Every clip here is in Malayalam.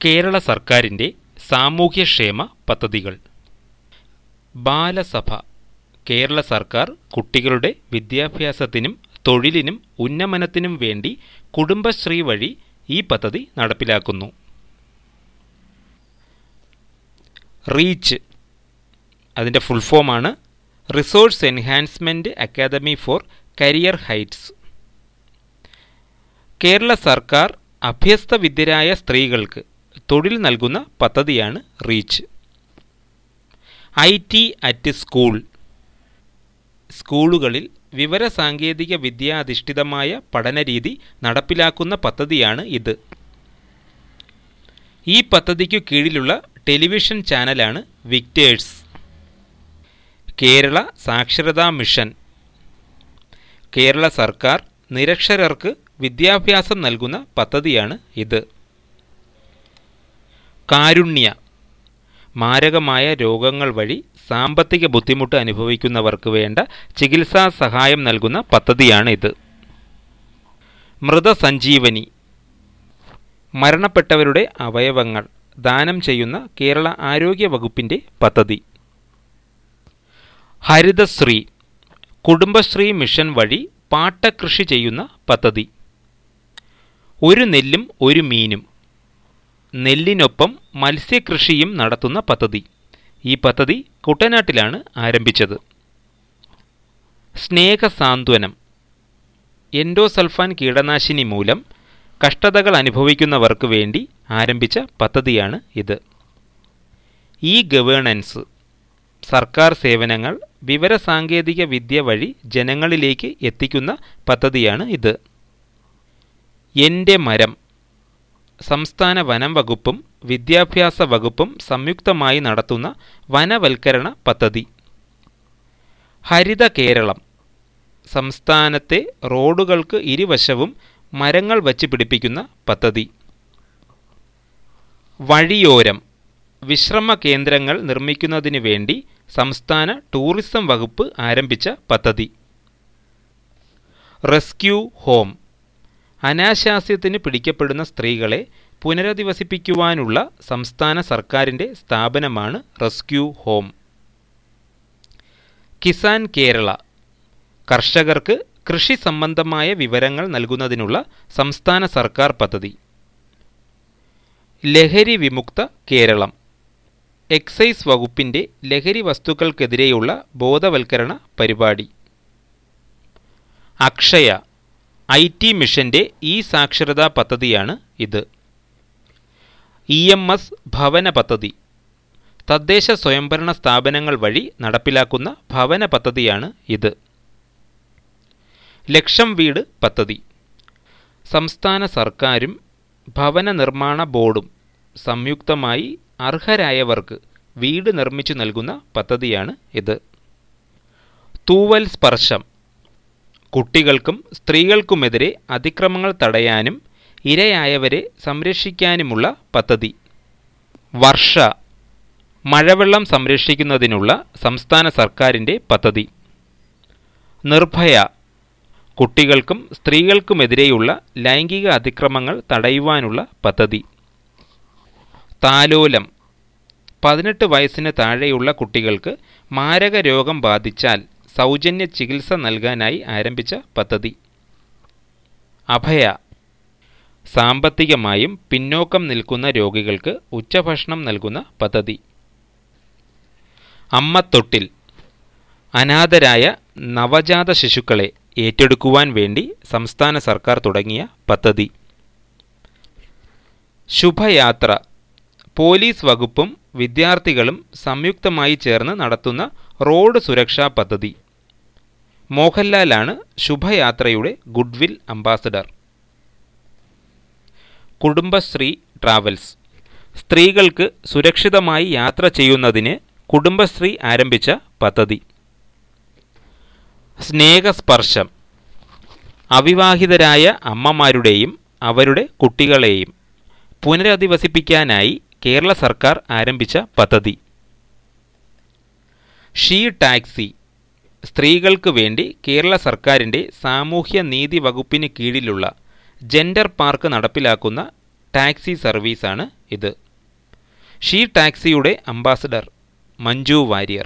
കേരള സർക്കാരിൻ്റെ സാമൂഹ്യക്ഷേമ പദ്ധതികൾ ബാലസഭ കേരള സർക്കാർ കുട്ടികളുടെ വിദ്യാഭ്യാസത്തിനും തൊഴിലിനും ഉന്നമനത്തിനും വേണ്ടി കുടുംബശ്രീ വഴി ഈ പദ്ധതി നടപ്പിലാക്കുന്നു റീച്ച് അതിൻ്റെ ഫുൾ ഫോമാണ് resource enhancement academy for career heights Kerala സർക്കാർ അഭ്യസ്ത വിദ്യരായ സ്ത്രീകൾക്ക് തൊഴിൽ നൽകുന്ന പദ്ധതിയാണ് reach I T at school സ്കൂളുകളിൽ വിവരസാങ്കേതിക വിദ്യാധിഷ്ഠിതമായ പഠനരീതി നടപ്പിലാക്കുന്ന പദ്ധതിയാണ് ഇത് ഈ പദ്ധതിക്കു കീഴിലുള്ള ടെലിവിഷൻ ചാനലാണ് വിക്ടേഴ്സ് കേരള സാക്ഷരതാ മിഷൻ കേരള സർക്കാർ നിരക്ഷരർക്ക് വിദ്യാഭ്യാസം നൽകുന്ന പദ്ധതിയാണ് ഇത് കാരുണ്യ മാരകമായ രോഗങ്ങൾ വഴി സാമ്പത്തിക ബുദ്ധിമുട്ട് അനുഭവിക്കുന്നവർക്ക് വേണ്ട ചികിത്സാ സഹായം നൽകുന്ന പദ്ധതിയാണ് ഇത് മൃതസഞ്ജീവനി മരണപ്പെട്ടവരുടെ അവയവങ്ങൾ ദാനം ചെയ്യുന്ന കേരള ആരോഗ്യ വകുപ്പിൻ്റെ പദ്ധതി ഹരിതശ്രീ കുടുംബശ്രീ മിഷൻ വഴി പാട്ടകൃഷി ചെയ്യുന്ന പദ്ധതി ഒരു നെല്ലും ഒരു മീനും നെല്ലിനൊപ്പം മത്സ്യകൃഷിയും നടത്തുന്ന പദ്ധതി ഈ പദ്ധതി കുട്ടനാട്ടിലാണ് ആരംഭിച്ചത് സ്നേഹസാന്ത്വനം എൻഡോസൾഫാൻ കീടനാശിനി മൂലം കഷ്ടതകൾ അനുഭവിക്കുന്നവർക്ക് വേണ്ടി ആരംഭിച്ച പദ്ധതിയാണ് ഇത് ഇ ഗവേണൻസ് സർക്കാർ സേവനങ്ങൾ വിവരസാങ്കേതിക വിദ്യ വഴി ജനങ്ങളിലേക്ക് എത്തിക്കുന്ന പദ്ധതിയാണ് ഇത് എൻ്റെ മരം സംസ്ഥാന വനം വകുപ്പും വിദ്യാഭ്യാസ വകുപ്പും സംയുക്തമായി നടത്തുന്ന വനവൽക്കരണ പദ്ധതി ഹരിത കേരളം സംസ്ഥാനത്തെ റോഡുകൾക്ക് ഇരുവശവും മരങ്ങൾ വച്ച് പിടിപ്പിക്കുന്ന പദ്ധതി വഴിയോരം വിശ്രമ കേന്ദ്രങ്ങൾ നിർമ്മിക്കുന്നതിന് വേണ്ടി സംസ്ഥാന ടൂറിസം വകുപ്പ് ആരംഭിച്ച പദ്ധതി റെസ്ക്യൂ ഹോം അനാശാസ്യത്തിന് പിടിക്കപ്പെടുന്ന സ്ത്രീകളെ പുനരധിവസിപ്പിക്കുവാനുള്ള സംസ്ഥാന സർക്കാരിൻ്റെ സ്ഥാപനമാണ് റെസ്ക്യൂ ഹോം കിസാൻ കേരള കർഷകർക്ക് കൃഷി സംബന്ധമായ വിവരങ്ങൾ നൽകുന്നതിനുള്ള സംസ്ഥാന സർക്കാർ പദ്ധതി ലഹരി വിമുക്ത കേരളം എക്സൈസ് വകുപ്പിൻ്റെ ലഹരി വസ്തുക്കൾക്കെതിരെയുള്ള ബോധവൽക്കരണ പരിപാടി അക്ഷയ ഐ ടി മിഷൻ്റെ ഇ സാക്ഷരതാ പദ്ധതിയാണ് ഇത് ഇ എം എസ് ഭവന പദ്ധതി തദ്ദേശ സ്വയംഭരണ സ്ഥാപനങ്ങൾ വഴി നടപ്പിലാക്കുന്ന ഭവന പദ്ധതിയാണ് ഇത് ലക്ഷം വീട് പദ്ധതി സംസ്ഥാന സർക്കാരും ഭവന നിർമ്മാണ ബോർഡും സംയുക്തമായി അർഹരായവർക്ക് വീട് നിർമ്മിച്ചു നൽകുന്ന പദ്ധതിയാണ് ഇത് തൂവൽ സ്പർശം കുട്ടികൾക്കും സ്ത്രീകൾക്കുമെതിരെ അതിക്രമങ്ങൾ തടയാനും ഇരയായവരെ സംരക്ഷിക്കാനുമുള്ള പദ്ധതി വർഷ മഴവെള്ളം സംരക്ഷിക്കുന്നതിനുള്ള സംസ്ഥാന സർക്കാരിൻ്റെ പദ്ധതി നിർഭയ കുട്ടികൾക്കും സ്ത്രീകൾക്കുമെതിരെയുള്ള ലൈംഗിക അതിക്രമങ്ങൾ തടയുവാനുള്ള പദ്ധതി താലോലം പതിനെട്ട് വയസ്സിന് താഴെയുള്ള കുട്ടികൾക്ക് മാരക രോഗം ബാധിച്ചാൽ സൗജന്യ ചികിത്സ നൽകാനായി ആരംഭിച്ച പദ്ധതി അഭയ സാമ്പത്തികമായും പിന്നോക്കം നിൽക്കുന്ന രോഗികൾക്ക് ഉച്ചഭക്ഷണം നൽകുന്ന പദ്ധതി അമ്മത്തൊട്ടിൽ അനാഥരായ നവജാത ശിശുക്കളെ ഏറ്റെടുക്കുവാൻ വേണ്ടി സംസ്ഥാന സർക്കാർ തുടങ്ങിയ പദ്ധതി ശുഭയാത്ര പോലീസ് വകുപ്പും വിദ്യാർത്ഥികളും സംയുക്തമായി ചേർന്ന് നടത്തുന്ന റോഡ് സുരക്ഷാ പദ്ധതി മോഹൻലാലാണ് ശുഭയാത്രയുടെ ഗുഡ്വിൽ അംബാസഡർ കുടുംബശ്രീ ട്രാവൽസ് സ്ത്രീകൾക്ക് സുരക്ഷിതമായി യാത്ര ചെയ്യുന്നതിന് കുടുംബശ്രീ ആരംഭിച്ച പദ്ധതി സ്നേഹസ്പർശം അവിവാഹിതരായ അമ്മമാരുടെയും അവരുടെ കുട്ടികളെയും പുനരധിവസിപ്പിക്കാനായി കേരള സർക്കാർ ആരംഭിച്ച പദ്ധതി ഷീ ടാക്സി സ്ത്രീകൾക്ക് വേണ്ടി കേരള സർക്കാരിൻ്റെ സാമൂഹ്യ നീതി വകുപ്പിന് കീഴിലുള്ള ജെൻഡർ പാർക്ക് നടപ്പിലാക്കുന്ന ടാക്സി സർവീസാണ് ഇത് ഷീ ടാക്സിയുടെ അംബാസഡർ മഞ്ജു വാര്യർ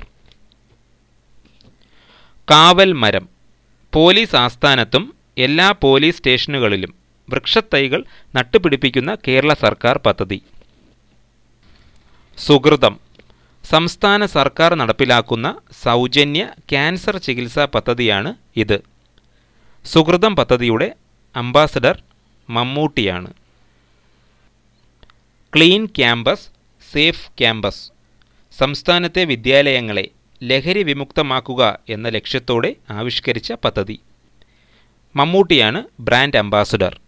കാവൽ മരം പോലീസ് ആസ്ഥാനത്തും എല്ലാ പോലീസ് സ്റ്റേഷനുകളിലും വൃക്ഷത്തൈകൾ നട്ടുപിടിപ്പിക്കുന്ന കേരള സർക്കാർ പദ്ധതി സുഹൃതം സംസ്ഥാന സർക്കാർ നടപ്പിലാക്കുന്ന സൗജന്യ ക്യാൻസർ ചികിത്സാ പദ്ധതിയാണ് ഇത് സുഹൃതം പദ്ധതിയുടെ അംബാസഡർ മമ്മൂട്ടിയാണ് ക്ലീൻ ക്യാമ്പസ് സേഫ് ക്യാമ്പസ് സംസ്ഥാനത്തെ വിദ്യാലയങ്ങളെ ലഹരി വിമുക്തമാക്കുക എന്ന ലക്ഷ്യത്തോടെ ആവിഷ്കരിച്ച പദ്ധതി മമ്മൂട്ടിയാണ് ബ്രാൻഡ് അംബാസഡർ